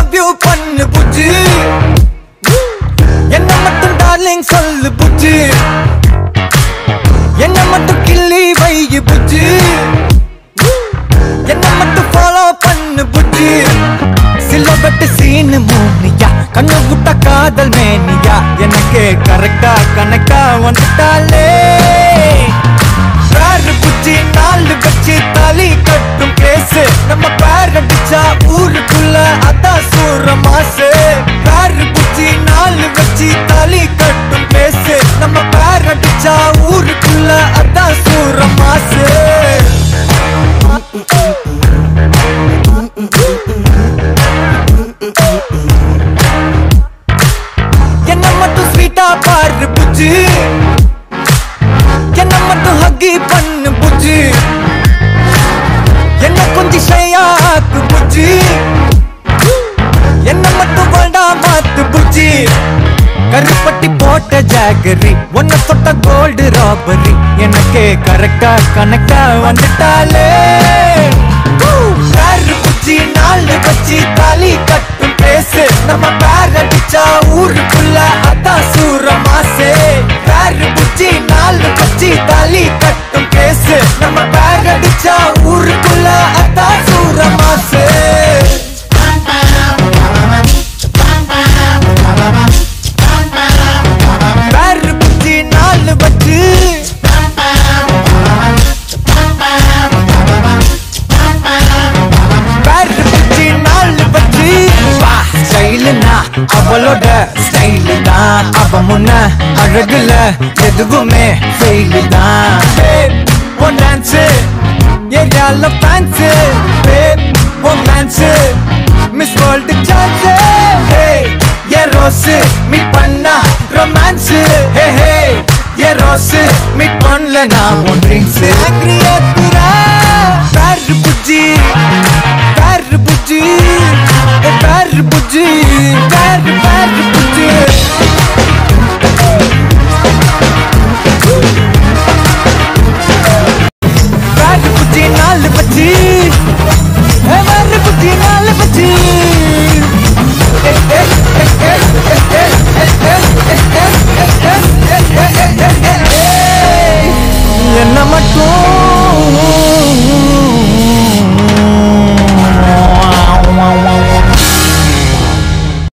love you பண்ணு புஜ்ஜி என்ன மட்டும் டார்லிங் சொல்லு புஜ்ஜி என்ன மட்டும் கிள்ளி வை புஜ்ஜி என்ன மட்டும் ஃபாலோ பண்ணு புஜ்ஜி சில பட்டு சீனு மூனியா கண்ணு விட்ட காதல் மேனியா எனக்கு கரெக்டா கணக்கா வந்துட்டாலே பேரு புச்சி நாலு வச்சு தாலி கட்டும் கேசு நம்ம பேர் அடிச்சா ஊருக்குள்ள அதான் சூற மாசு பேரு புச்சி நாலு வச்சு தாலி கட்டும் கேசு நம்ம பேர் அடிச்சா ஊருக்குள்ள அதான் சூற மாசு என்ன மட்டும் ஸ்வீட்டா பாரு புஜ்ஜி என்ன மட்டும் ஹக்கி பண்ணு புஜ்ஜி என்ன கொஞ்சம் ஷையாக்கு புஜ்ஜி என்ன மட்டும் வேண்டா மாத்து புஜ்ஜி கருப்பட்டி போட்ட ஜாகரி ஒன்ன தொட்ட கோல்டு ராபரி எனக்கு கரெக்டா கணக்கா வந்துட்டாலே பேரு புச்சி நாலு வச்சு தாலி கட்டும் பேசு நம்ம பேர் அடிச்சா ஊருக்குள்ள அதான் சூற மாசு பேரு புச்சி நாலு வச்சு தாலி கட்டும் பேசு நம்ம பேர் அடிச்சா ஊருக்குள்ள அதான் சூற மாசு பேரு புச்சி நாலு வச்சு பேரு புச்சி நாலு வச்சு வா ஸ்டைலுனா அவளோட ஸ்டைலு தான் அவ முன்ன அழகுல எதுவுமே ஃபெயிலு தான் உன் டான்ஸு ஏரியால ஃபேன்ஸு உன் டான்ஸு மிஸ் வேர்ல்டு சான்ஸு ஏ ரோஸு மீட் பண்ணா ரொமான்ஸு ஹே ஹே ஏ ரோஸு மீட் பண்ணல நான் உன் ட்ரிங்க்ஸு பேரு புஜ்ஜி